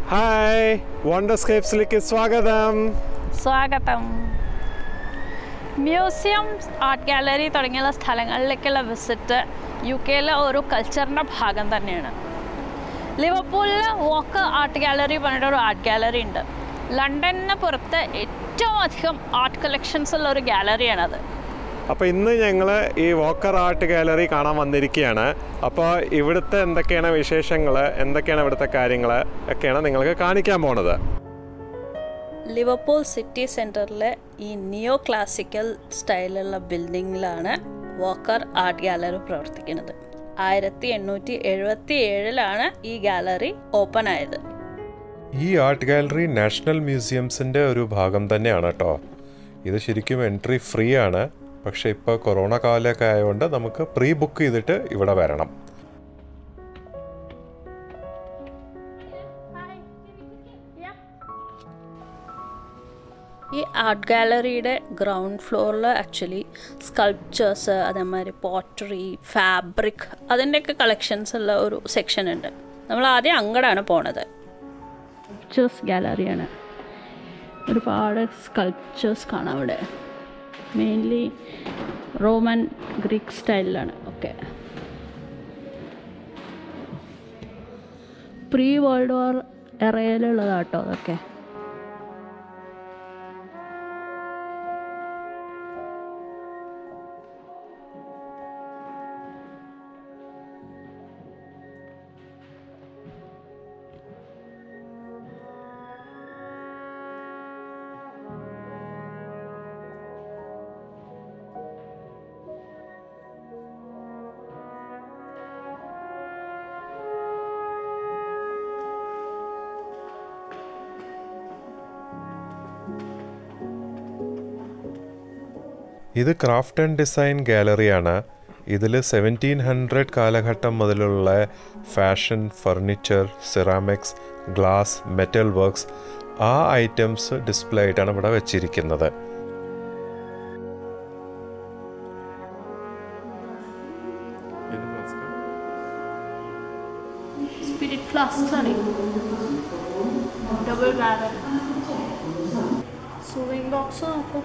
Hi വണ്ടർസ്കേപ്സിലേക്ക് സ്വാഗതം സ്വാഗതം museum art gallery തുടങ്ങിയുള്ള സ്ഥലങ്ങളിലേക്കുള്ള വിസിറ്റ് യു കെയിലെ ഒരു കൾച്ചറിൻ്റെ ഭാഗം തന്നെയാണ് ലിവർപൂളിൽ വോക്ക് ആർട്ട് ഗാലറി പറഞ്ഞിട്ടൊരു ആർട്ട് ഗാലറി ഉണ്ട് ലണ്ടനിന് പുറത്ത് ഏറ്റവും അധികം ആർട്ട് കളക്ഷൻസ് ഉള്ള ഒരു ഗാലറിയാണത് അപ്പോൾ ഇന്ന് ഞങ്ങൾ ഈ വോക്കർ ആർട്ട് ഗാലറി കാണാൻ വന്നിരിക്കുകയാണ് അപ്പോൾ ഇവിടുത്തെ എന്തൊക്കെയാണ് വിശേഷങ്ങൾ എന്തൊക്കെയാണ് ഇവിടുത്തെ കാര്യങ്ങൾ ഒക്കെയാണ് നിങ്ങൾക്ക് കാണിക്കാൻ പോണത് ലിവർപൂൾ സിറ്റി സെൻറ്ററിലെ ഈ നിയോ ക്ലാസിക്കൽ സ്റ്റൈലുള്ള ബിൽഡിങ്ങിലാണ് വോക്കർ ആർട്ട് ഗാലറി പ്രവർത്തിക്കുന്നത് ആയിരത്തി എണ്ണൂറ്റി എഴുപത്തി ഏഴിലാണ് ഈ ഗാലറി ഓപ്പൺ ആയത് ഈ ആർട്ട് ഗാലറി നാഷണൽ മ്യൂസിയംസിൻ്റെ ഒരു ഭാഗം തന്നെയാണ് കേട്ടോ ഇത് ശരിക്കും എൻട്രി ഫ്രീ ആണ് പക്ഷേ ഇപ്പോൾ കൊറോണ കാലമൊക്കെ ആയതുകൊണ്ട് നമുക്ക് പ്രീ ബുക്ക് ചെയ്തിട്ട് ഇവിടെ വരണം ഈ ആർട്ട് ഗാലറിയുടെ ഗ്രൗണ്ട് ഫ്ലോറിൽ ആക്ച്വലി സ്കൾപ്ചേഴ്സ് അതേമാതിരി പോട്ടറി ഫാബ്രിക് അതിൻ്റെയൊക്കെ കളക്ഷൻസ് ഉള്ള ഒരു സെക്ഷൻ ഉണ്ട് നമ്മൾ ആദ്യം അങ്ങടാണ് പോണത് സ്കൾപ്ചേഴ്സ് ഗാലറിയാണ് ഒരുപാട് സ്കൾപ്ചേഴ്സ് കാണാം അവിടെ മെയിൻലി റോമൻ ഗ്രീക്ക് സ്റ്റൈലിലാണ് ഒക്കെ പ്രീ വേൾഡ് വാർ എറയിലുള്ളതാട്ടോ അതൊക്കെ ഇത് ക്രാഫ്റ്റ് ആൻഡ് ഡിസൈൻ ഗാലറിയാണ് ഇതിൽ സെവൻറ്റീൻ ഹൺഡ്രഡ് കാലഘട്ടം മുതലുള്ള fashion furniture ceramics glass metal works ആ ഐറ്റംസ് ഡിസ്പ്ലേ ആയിട്ടാണ് ഇവിടെ വെച്ചിരിക്കുന്നത് സ്പിരിറ്റ് ഫ്ലാസ്ക്സ് ആണ് ഡബിൾ ബാരൽ സൂവിങ് ബോക്സ് നോക്കൂ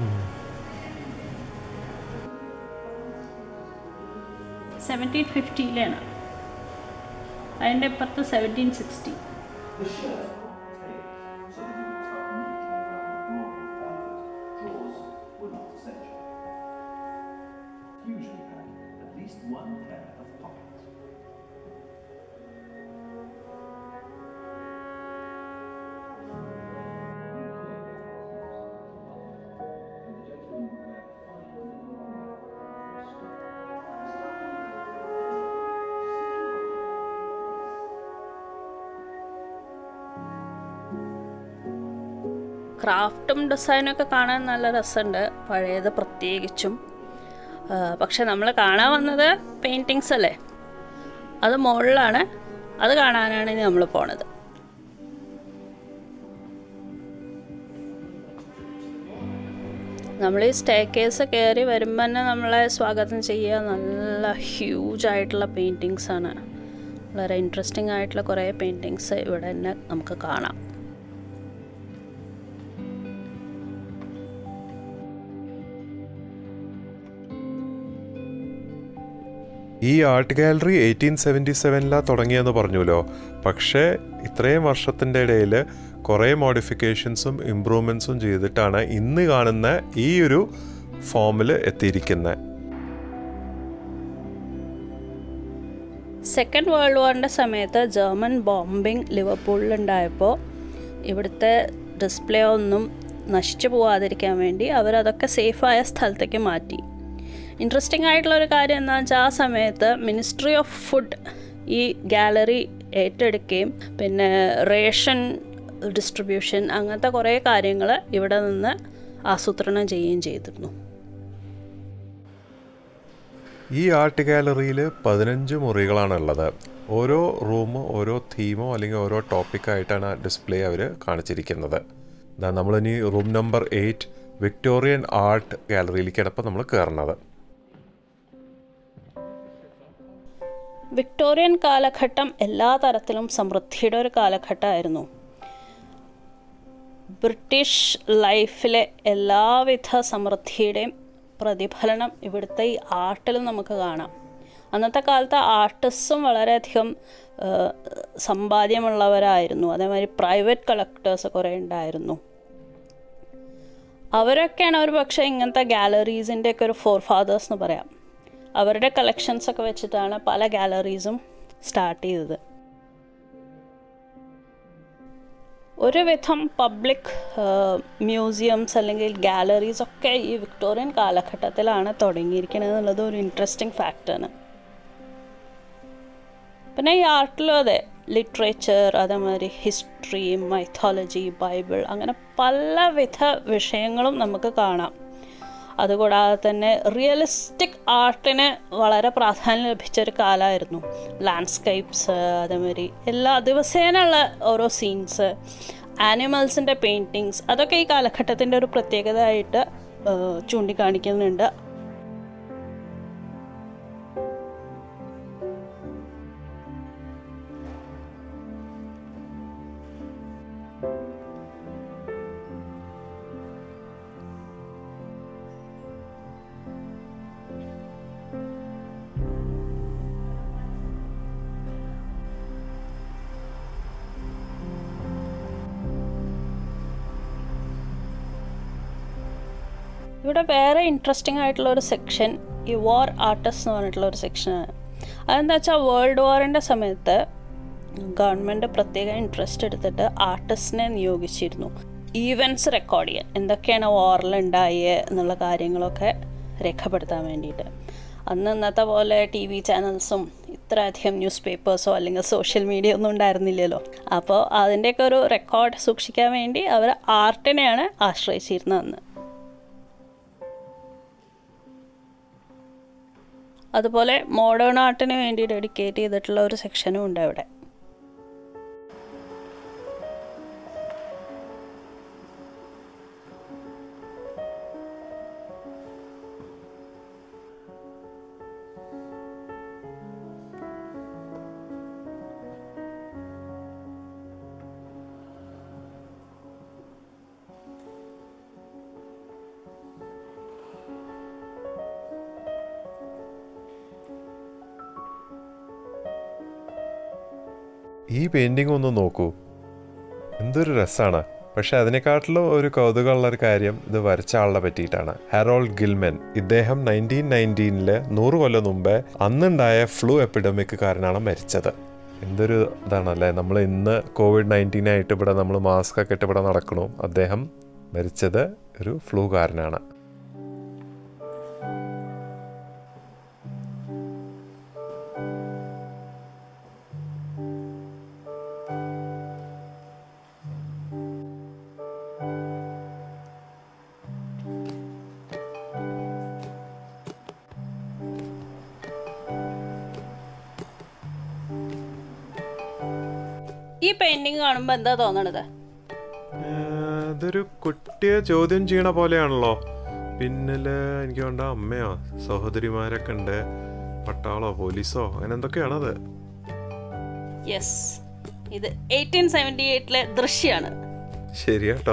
സെവൻറ്റീൻ ഫിഫ്റ്റിയിലാണ് അതിൻ്റെ ഇപ്പുറത്ത് seventeen sixty usually had at least one pair of pockets. ക്രാഫ്റ്റും ഡിസൈനും ഒക്കെ കാണാൻ നല്ല രസമുണ്ട് പഴയത് പ്രത്യേകിച്ചും ആ, പക്ഷെ നമ്മൾ കാണാൻ വന്നത് പെയിൻറ്റിങ്സ് അല്ലേ അത് മുകളിലാണ് അത് കാണാനാണ് ഇനി നമ്മൾ പോണത് നമ്മൾ ഈ സ്റ്റേ കേസ് കയറി വരുമ്പോൾ തന്നെ നമ്മളെ സ്വാഗതം ചെയ്യുക നല്ല ഹ്യൂജ് ആയിട്ടുള്ള പെയിൻറ്റിങ്സ് ആണ് വളരെ ഇൻട്രസ്റ്റിംഗ് ആയിട്ടുള്ള കുറേ പെയിൻറ്റിങ്സ് ഇവിടെ തന്നെ നമുക്ക് കാണാം ഈ ആർട്ട് ഗാലറി എയ്റ്റീൻ സെവൻറ്റി സെവനിലാണ് തുടങ്ങിയെന്ന് പറഞ്ഞുല്ലോ പക്ഷേ ഇത്രയും വർഷത്തിൻ്റെ ഇടയിൽ കുറേ മോഡിഫിക്കേഷൻസും ഇമ്പ്രൂവ്മെൻറ്റ്സും ചെയ്തിട്ടാണ് ഇന്ന് കാണുന്ന ഈ ഒരു ഫോമിൽ എത്തിയിരിക്കുന്നത് സെക്കൻഡ് വേൾഡ് വാറിൻ്റെ സമയത്ത് ജർമ്മൻ ബോംബിംഗ് ലിവർപൂളിലുണ്ടായപ്പോൾ ഇവിടുത്തെ ഡിസ്പ്ലേ ഒന്നും നശിച്ചു പോവാതിരിക്കാൻ വേണ്ടി അവരതൊക്കെ സേഫായ സ്ഥലത്തേക്ക് മാറ്റി ഇൻട്രസ്റ്റിംഗ് ആയിട്ടുള്ള ഒരു കാര്യം എന്താണെന്ന് വെച്ചാൽ ആ സമയത്ത് മിനിസ്ട്രി ഓഫ് ഫുഡ് ഈ ഗാലറി ഏറ്റെടുക്കുകയും പിന്നെ റേഷൻ ഡിസ്ട്രിബ്യൂഷൻ അങ്ങനത്തെ കുറേ കാര്യങ്ങൾ ഇവിടെ നിന്ന് ആസൂത്രണം ചെയ്യുകയും ചെയ്തിരുന്നു ഈ ആർട്ട് ഗാലറിയിൽ പതിനഞ്ച് മുറികളാണുള്ളത് ഓരോ റൂമും ഓരോ തീമോ അല്ലെങ്കിൽ ഓരോ ടോപ്പിക്കായിട്ടാണ് ഡിസ്പ്ലേ അവർ കാണിച്ചിരിക്കുന്നത് ഇതാ നമ്മളിനി room number eight Victorian art ഗാലറിയിലേക്കാണ് ഇപ്പോൾ നമ്മൾ കയറുന്നത് വിക്ടോറിയൻ കാലഘട്ടം എല്ലാ തരത്തിലും സമൃദ്ധിയുടെ ഒരു കാലഘട്ടമായിരുന്നു ബ്രിട്ടീഷ് ലൈഫിലെ എല്ലാവിധ സമൃദ്ധിയുടെയും പ്രതിഫലനം ഇവിടുത്തെ ഈ ആർട്ടിലും നമുക്ക് കാണാം അന്നത്തെ കാലത്ത് ആർട്ടിസ്റ്റും വളരെയധികം ആ, സമ്പാദ്യമുള്ളവരായിരുന്നു അതേമാതിരി പ്രൈവറ്റ് കളക്ടേഴ്സ് കുറേ ഉണ്ടായിരുന്നു അവരൊക്കെയാണ് ഒരു പക്ഷേ ഇങ്ങനത്തെ ഗാലറീസിൻ്റെ ഒക്കെ ഒരു ഫോർ ഫാദേഴ്സ് എന്ന് പറയാം അവരുടെ കളക്ഷൻസ് ഒക്കെ വെച്ചിട്ടാണ് പല ഗാലറീസും സ്റ്റാർട്ട് ചെയ്തത് ഒരുവിധം പബ്ലിക് മ്യൂസിയംസ് അല്ലെങ്കിൽ ഗാലറീസ് ഒക്കെ ഈ വിക്ടോറിയൻ കാലഘട്ടത്തിലാണ് തുടങ്ങിയിരിക്കുന്നത് എന്നുള്ളത് ഒരു ഇൻട്രസ്റ്റിംഗ് ഫാക്റ്റാണ് പിന്നെ ഈ ആർട്ടിലും അതെ ലിറ്ററേച്ചർ അതേമാതിരി ഹിസ്റ്ററി മൈത്തോളജി ബൈബിൾ അങ്ങനെ പലവിധ വിഷയങ്ങളും നമുക്ക് കാണാം അതുകൂടാതെ തന്നെ റിയലിസ്റ്റിക് ആർട്ടിന് വളരെ പ്രാധാന്യം ലഭിച്ച ഒരു കാലമായിരുന്നു ലാൻഡ്സ്കേപ്സ് അതേമാതിരി എല്ലാ ദിവസേനയുള്ള ഓരോ സീൻസ് ആനിമൽസിൻ്റെ പെയിൻറ്റിങ്സ് അതൊക്കെ ഈ കാലഘട്ടത്തിൻ്റെ ഒരു പ്രത്യേകതയായിട്ട് ആ, ചൂണ്ടിക്കാണിക്കുന്നുണ്ട് ഇവിടെ വേറെ ഇൻട്രസ്റ്റിംഗ് ആയിട്ടുള്ള ഒരു സെക്ഷൻ ഈ വാർ ആർട്ടിസ്റ്റ് എന്ന് പറഞ്ഞിട്ടുള്ള ഒരു സെക്ഷനാണ് അതെന്താ വെച്ചാൽ വേൾഡ് വാറിൻ്റെ സമയത്ത് ഗവൺമെൻറ് പ്രത്യേക ഇൻട്രസ്റ്റ് എടുത്തിട്ട് ആർട്ടിസ്റ്റിനെ നിയോഗിച്ചിരുന്നു ഈവൻറ്റ്സ് റെക്കോർഡ് ചെയ്യാൻ എന്തൊക്കെയാണ് വാറിൽ ഉണ്ടായത് എന്നുള്ള കാര്യങ്ങളൊക്കെ രേഖപ്പെടുത്താൻ വേണ്ടിയിട്ട് അന്ന് ഇന്നത്തെ പോലെ ടി വി ചാനൽസും ഇത്രയധികം ന്യൂസ് പേപ്പേഴ്സോ അല്ലെങ്കിൽ സോഷ്യൽ മീഡിയ ഒന്നും ഉണ്ടായിരുന്നില്ലല്ലോ അപ്പോൾ അതിൻ്റെയൊക്കെ ഒരു റെക്കോർഡ് സൂക്ഷിക്കാൻ വേണ്ടി അവർ ആർട്ടിനെയാണ് ആശ്രയിച്ചിരുന്നത് അന്ന് അതുപോലെ മോഡേൺ ആർട്ടിന് വേണ്ടി ഡെഡിക്കേറ്റ് ചെയ്തിട്ടുള്ള ഒരു സെക്ഷനും ഉണ്ട് അവിടെ ഈ പെയിൻറ്റിംഗ് ഒന്ന് നോക്കൂ എന്തൊരു രസമാണ് പക്ഷെ അതിനെക്കാട്ടിലും ഒരു കൗതുകമുള്ള ഒരു കാര്യം ഇത് വരച്ച ആളെ പറ്റിയിട്ടാണ് ഹാരോൾഡ് ഗിൽമെൻ ഇദ്ദേഹം നയൻറ്റീൻ നയൻറ്റീനില് നൂറ് കൊല്ലം മുമ്പേ അന്നുണ്ടായ ഫ്ലൂ എപ്പിഡമിക് കാരനാണ് മരിച്ചത് എന്തൊരു ഇതാണല്ലേ നമ്മൾ ഇന്ന് കോവിഡ് നയൻറ്റീൻ ആയിട്ട് ഇവിടെ നമ്മൾ മാസ്ക് ഒക്കെ ഇട്ട് ഇവിടെ നടക്കണു അദ്ദേഹം മരിച്ചത് ഒരു ഫ്ലൂ കാരനാണ് ഈ പെയിന്റിങ് കാണുമ്പോൾ എന്താ തോന്നണത് ഏഹ്, ഇതൊരു കുട്ടിയെ ചോദ്യം ചെയ്യണ പോലെയാണല്ലോ പിന്നില് എനിക്ക് വേണ്ട അമ്മയോ സഹോദരിമാരൊക്കെ ഉണ്ട് പട്ടാളോ പോലീസോ അങ്ങനെ എന്തൊക്കെയാണത് യെസ് ഇത് എയ്റ്റീൻ സെവൻറ്റി എയ്റ്റിലെ ദൃശ്യമാണ് ശരിയാട്ടോ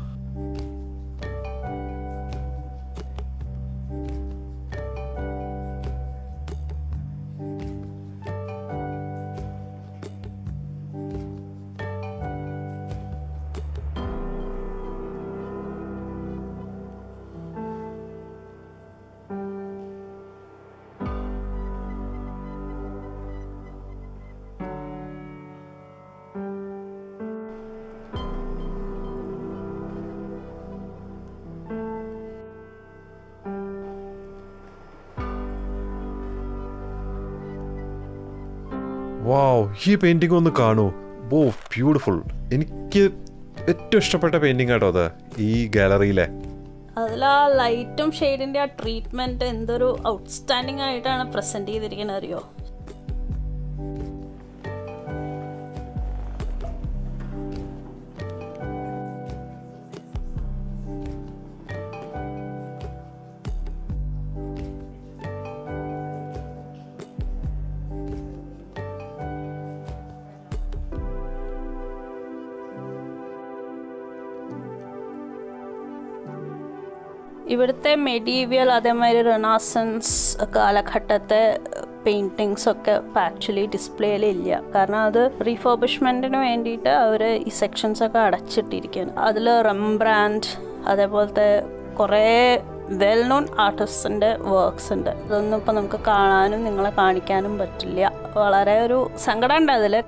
വാവ് ഈ പെയിന്റിംഗ് ഒന്ന് കാണൂ ഓ ബ്യൂട്ടിഫുൾ എനിക്ക് ഏറ്റവും ഇഷ്ടപ്പെട്ട പെയിന്റിംഗ് ആട്ടോ അത് ഈ ഗാലറിയിലെ അതിൽ ആ ലൈറ്റും ഷെയ്ഡിൻ്റെ ആ ട്രീറ്റ്മെൻറ്റ് എന്തൊരു ഔട്ട്സ്റ്റാൻഡിങ് ആയിട്ടാണ് പ്രസൻറ്റ് ചെയ്തിരിക്കുന്നത് അറിയോ ഇവിടുത്തെ മെഡീവിയൽ അതേമാതിരി റെനാസൻസ് കാലഘട്ടത്തെ പെയിൻറ്റിങ്സ് ഒക്കെ ഇപ്പം ആക്ച്വലി ഡിസ്പ്ലേയിൽ ഇല്ല കാരണം അത് റീഫോബിഷ്മെൻറ്റിന് വേണ്ടിയിട്ട് അവർ ഈ സെക്ഷൻസ് ഒക്കെ അടച്ചിട്ടിരിക്കുകയാണ് അതിൽ റംബ്രാൻഡ് അതേപോലത്തെ കുറേ വെൽ നോൺ ആർട്ടിസ്റ്റിൻ്റെ വർക്ക്സ് ഉണ്ട് അതൊന്നും ഇപ്പം നമുക്ക് കാണാനും നിങ്ങളെ കാണിക്കാനും പറ്റില്ല വളരെ ഒരു സങ്കടമുണ്ട് അതിൽ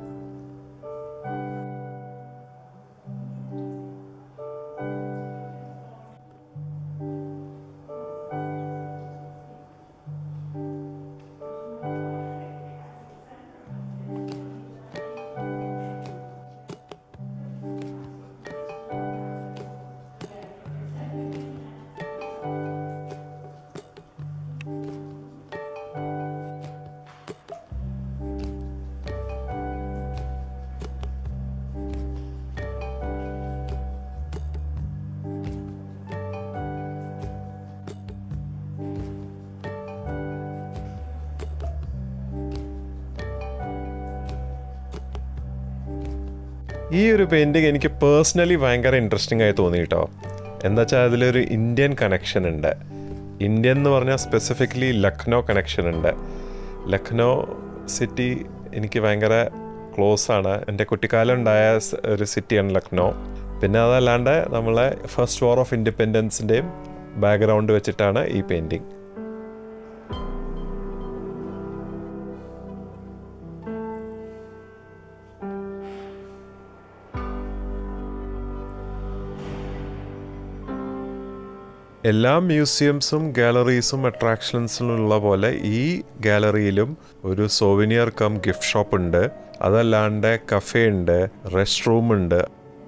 ഈ ഒരു പെയിൻറ്റിങ് എനിക്ക് പേഴ്സണലി ഭയങ്കര ഇൻട്രസ്റ്റിംഗ് ആയി തോന്നി കേട്ടോ എന്താ വെച്ചാൽ അതിലൊരു ഇന്ത്യൻ കണക്ഷൻ ഉണ്ട് ഇന്ത്യൻ എന്ന് പറഞ്ഞാൽ സ്പെസിഫിക്കലി ലക്നൗ കണക്ഷൻ ഉണ്ട് ലക്നൗ സിറ്റി എനിക്ക് ഭയങ്കര ക്ലോസ് ആണ് എൻ്റെ കുട്ടിക്കാലം ഉണ്ടായ സ് ഒരു സിറ്റിയാണ് ലക്നൗ പിന്നെ അതല്ലാണ്ട് നമ്മളെ ഫസ്റ്റ് വാർ ഓഫ് ഇൻഡിപെൻഡൻസിൻ്റെയും ബാക്ക്ഗ്രൗണ്ട് വെച്ചിട്ടാണ് ഈ പെയിൻറ്റിങ് എല്ലാ മ്യൂസിയംസും ഗാലറീസും അട്രാക്ഷൻസിലും ഉള്ള പോലെ ഈ ഗാലറിയിലും ഒരു സോവിനിയർ കം ഗിഫ്റ്റ് ഷോപ്പ് ഉണ്ട് അതല്ലാണ്ട് കഫേ ഉണ്ട് റെസ്റ്റ് റൂം ഉണ്ട്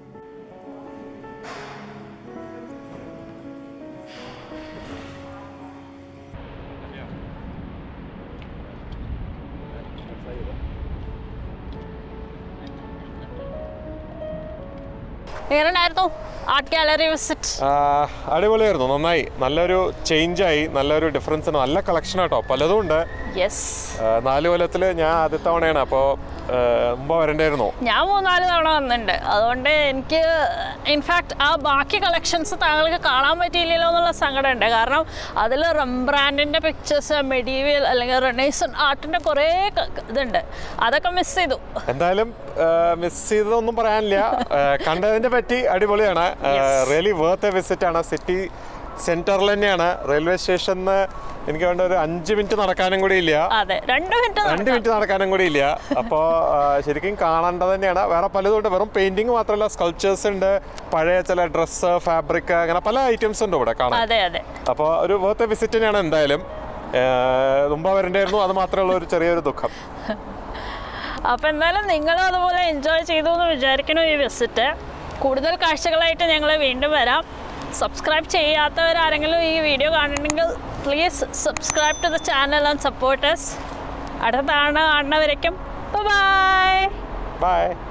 എങ്ങനെയുണ്ടായിരുന്നു ആർട്ട് ഗാലറി വിസിറ്റ് അടിപൊളിയായിരുന്നു നന്നായി നല്ലൊരു ചേഞ്ചായി നല്ലൊരു ഡിഫറൻസ് നല്ല കളക്ഷൻ ആട്ടോ പലതും ഉണ്ട് യെസ് ആ, നാല് കൊല്ലത്തിൽ ഞാൻ ആദ്യത്തെ തവണയാണ് അപ്പോൾ മുമ്പ് വരണ്ടായിരുന്നു ഞാൻ മൂന്നാല് തവണ വന്നിട്ടുണ്ട് അതുകൊണ്ട് എനിക്ക് ഇൻഫാക്ട് ആ ബാക്കി കളക്ഷൻസ് താങ്കൾക്ക് കാണാൻ പറ്റിയില്ലല്ലോ എന്നുള്ള സങ്കടമുണ്ട് കാരണം അതിൽ റംബ്രാൻഡിൻ്റെ പിക്ചേഴ്സ് മെഡീവിയൽ അല്ലെങ്കിൽ റെനൈസൺ ആർട്ടിൻ്റെ കുറേ ക- ക- ഇതുണ്ട് അതൊക്കെ മിസ് ചെയ്തു എന്തായാലും മിസ് ചെയ്തതൊന്നും പറയാനില്ല ആ, കണ്ടതിനെ പറ്റി അടിപൊളിയാണ് റിയലി വേർത്ത് എ വിസിറ്റ് ആണ് സിറ്റി സെന്ററിൽ തന്നെയാണ് റെയിൽവേ സ്റ്റേഷനിൽ എനിക്ക് വേണ്ട ഒരു അഞ്ച് മിനിറ്റ് നടക്കാനും കൂടി ഇല്ല അതെ രണ്ട് മിനിറ്റ് രണ്ട് മിനിറ്റ് നടക്കാനും കൂടി ഇല്ല അപ്പോൾ ശരിക്കും കാണേണ്ടത് തന്നെയാണ് വേറെ പലതും ഉണ്ട് വെറും പെയിന്റിങ് മാത്രമല്ല സ്കൾച്ചേഴ്സ് ഉണ്ട് പഴയ ചില ഡ്രസ്സ് ഫാബ്രിക് അങ്ങനെ പല ഐറ്റംസ് ഉണ്ട് ഇവിടെ കാണാൻ അതെ അതെ അപ്പോൾ ഒരു വേർത്ത് വിസിറ്റ് തന്നെയാണ് എന്തായാലും ഏഹ്, മുമ്പ് വരണ്ടായിരുന്നു അത് മാത്രമുള്ള ഒരു ചെറിയൊരു ദുഃഖം അപ്പോൾ എന്തായാലും നിങ്ങളും അതുപോലെ എൻജോയ് ചെയ്തു എന്ന് വിചാരിക്കണം ഈ വിസിറ്റ് കൂടുതൽ കാഴ്ചകളായിട്ട് ഞങ്ങൾ വീണ്ടും വരാം സബ്സ്ക്രൈബ് ചെയ്യാത്തവരാരെങ്കിലും ഈ വീഡിയോ കാണുന്നുണ്ടെങ്കിൽ please subscribe to the channel and supporters അടുത്ത തവണ കാണുന്നവരേക്കും ബൈ ബൈ